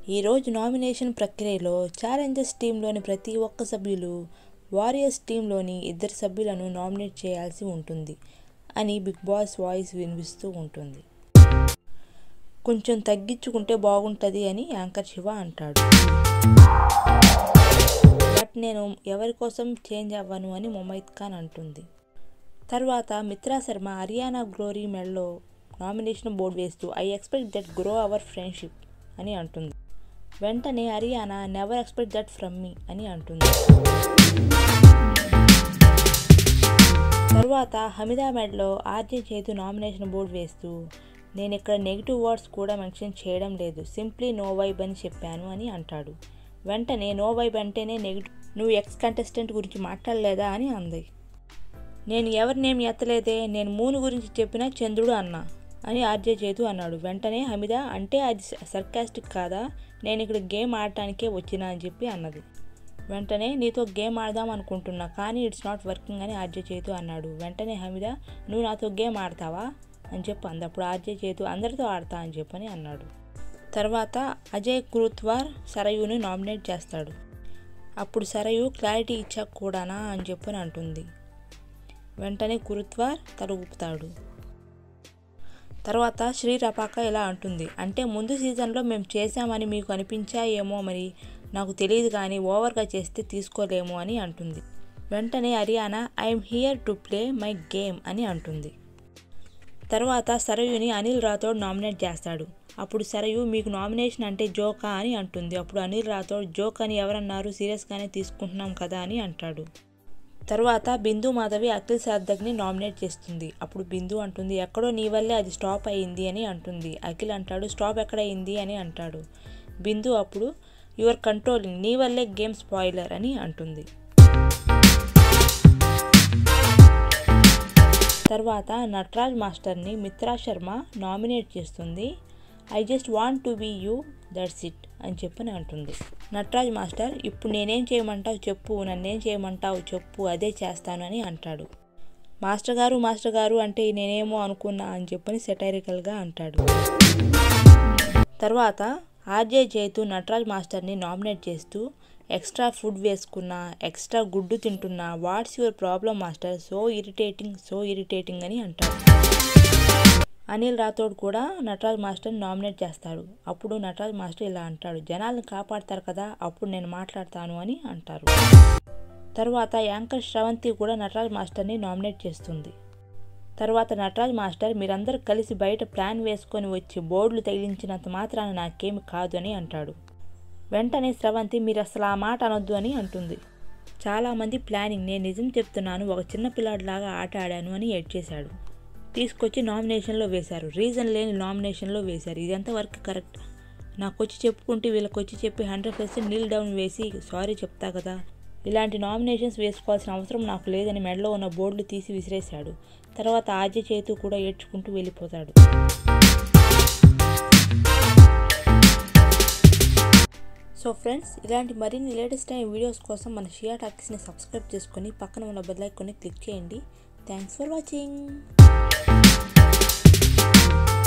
ఈరోజు నామినేషన్ ప్రక్రియలో ఛాలెంజర్స్ టీంలోని ప్రతి ఒక్క సభ్యులు వారియర్స్ టీంలోని ఇద్దరు సభ్యులను నామినేట్ చేయాల్సి ఉంటుంది అని బిగ్ బాస్ వాయిస్ వినిపిస్తూ ఉంటుంది కొంచెం తగ్గించుకుంటే బాగుంటుంది అని యాంకర్ శివ అంటాడు బట్ నేను ఎవరి కోసం చేంజ్ అవ్వను అని ముమైత్ ఖాన్ అంటుంది తర్వాత మిత్రా శర్మ హర్యానా గ్లోరీ మెడలో నామినేషన్ బోర్డు వేస్తూ I expect that grow our friendship అని అంటుంది వెంటనే Ariyana never expect that from me అని అంటుంది తర్వాత హమిదా మెడ్లో ఆర్జే చేతు నామినేషన్ బోర్డు వేస్తూ నేను ఇక్కడ నెగిటివ్ వర్డ్స్ కూడా మెన్షన్ చేయడం లేదు సింప్లీ నో వైబ్ అని చెప్పాను అని అంటాడు వెంటనే నో వైబ్ అంటేనే నెగిటివ్ నువ్వు ఎక్స్ కంటెస్టెంట్ గురించి మాట్లాడలేదా అని అంది నేను ఎవరి నేమ్ ఎత్తలేదే నేను మూను గురించి చెప్పిన చంద్రుడు అన్నా అని ఆర్జే చేతు అన్నాడు వెంటనే హమిద అంటే అది సర్కాస్టిక్ కాదా నేను ఇక్కడ గేమ్ ఆడటానికే వచ్చినా అని చెప్పి అన్నది వెంటనే నీతో గేమ్ ఆడదాం అనుకుంటున్నా కానీ ఇట్స్ నాట్ వర్కింగ్ అని ఆర్జే చేతు అన్నాడు వెంటనే హమిద నువ్వు నాతో గేమ్ ఆడతావా అని చెప్పి అంది అప్పుడు ఆర్జే చేతు అందరితో ఆడతా అని చెప్పని అన్నాడు తర్వాత అజయ్ కురుత్వార్ సరయుని నామినేట్ చేస్తాడు అప్పుడు సరయు క్లారిటీ ఇచ్చాక కూడానా అని చెప్పని అంటుంది వెంటనే కురుత్వార్ తల ఊపుతాడు తర్వాత శ్రీ రపాక ఇలా అంటుంది అంటే ముందు సీజన్లో మేము చేశామని మీకు అనిపించాయేమో మరి నాకు తెలియదు కానీ ఓవర్గా చేస్తే తీసుకోలేము అని అంటుంది వెంటనే Ariyana I'm here to play my game అని అంటుంది తర్వాత సరయుని అనిల్ రాథోడ్ నామినేట్ చేస్తాడు అప్పుడు సరయు మీకు నామినేషన్ అంటే జోకా అని అంటుంది అప్పుడు అనిల్ రాథోడ్ జోక్ అని ఎవరన్నారు సీరియస్గానే తీసుకుంటున్నాం కదా అని అంటాడు తర్వాత బిందు మాధవి అఖిల్ సార్థక్ని నామినేట్ చేస్తుంది అప్పుడు బిందు అంటుంది ఎక్కడో నీ వల్లే అది స్టాప్ అయ్యింది అని అంటుంది అఖిల్ అంటాడు స్టాప్ ఎక్కడయింది అని అంటాడు బిందు అప్పుడు యువర్ కంట్రోలింగ్ నీ వల్లే గేమ్ స్పాయిలర్ అని అంటుంది తర్వాత నటరాజ్ మాస్టర్ని మిత్రా శర్మ నామినేట్ చేస్తుంది I just want to be you that's it అని చెప్పని అంటుంది నటరాజ్ మాస్టర్ ఇప్పుడు నేనేం చేయమంటావు చెప్పు నన్నేం చేయమంటావు చెప్పు అదే చేస్తాను అని అంటాడు మాస్టర్ గారు మాస్టర్ గారు అంటే నేనేమో అనుకున్నా అని చెప్పని సెటైరికల్గా అంటాడు తర్వాత ఆర్జే చేతు నటరాజ్ మాస్టర్ని నామినేట్ చేస్తూ ఎక్స్ట్రా ఫుడ్ వేసుకున్నా ఎక్స్ట్రా గుడ్డు తింటున్నా what's your problem master so irritating so irritating అని అంటాడు అనిల్ రాథోడ్ కూడా నటరాజ్ మాస్టర్ని నామినేట్ చేస్తాడు అప్పుడు నటరాజ్ మాస్టర్ ఇలా అంటాడు జనాలను కాపాడతారు కదా అప్పుడు నేను మాట్లాడతాను అని అంటారు తర్వాత యాంకర్ శ్రవంతి కూడా నటరాజ్ మాస్టర్ని నామినేట్ చేస్తుంది తర్వాత నటరాజ్ మాస్టర్ మీరందరూ కలిసి బయట ప్లాన్ వేసుకొని వచ్చి బోర్డులు తగిలించినంత మాత్రాన నాకేమి కాదు అని అంటాడు వెంటనే స్రవంతి మీరు అసలు ఆ మాట అనొద్దు అని అంటుంది చాలామంది ప్లానింగ్ నేను నిజం చెప్తున్నాను ఒక చిన్న పిల్లాడిలాగా ఆట ఆడాను అని ఎడ్ చేశాడు తీసుకొచ్చి నామినేషన్లో వేశారు రీజన్ లేని నామినేషన్లో వేశారు ఇదంతా వర్క్ కరెక్ట్ నాకు వచ్చి చెప్పుకుంటే వీళ్ళకి వచ్చి చెప్పి హండ్రెడ్ పర్సెంట్ నీల్ డౌన్ వేసి సారీ చెప్తా కదా ఇలాంటి నామినేషన్స్ వేసుకోవాల్సిన అవసరం నాకు లేదని మెడలో ఉన్న బోర్డులు తీసి విసిరేశాడు తర్వాత ఆజీ చేతు కూడా ఏడ్చుకుంటూ వెళ్ళిపోతాడు సో ఫ్రెండ్స్ ఇలాంటి మరిన్ని లేటెస్ట్ టైం వీడియోస్ కోసం మన షియా టాకీస్ని సబ్స్క్రైబ్ చేసుకొని పక్కన ఉన్న బెల్ ఐకాన్ని క్లిక్ చేయండి థ్యాంక్స్ ఫర్ వాచింగ్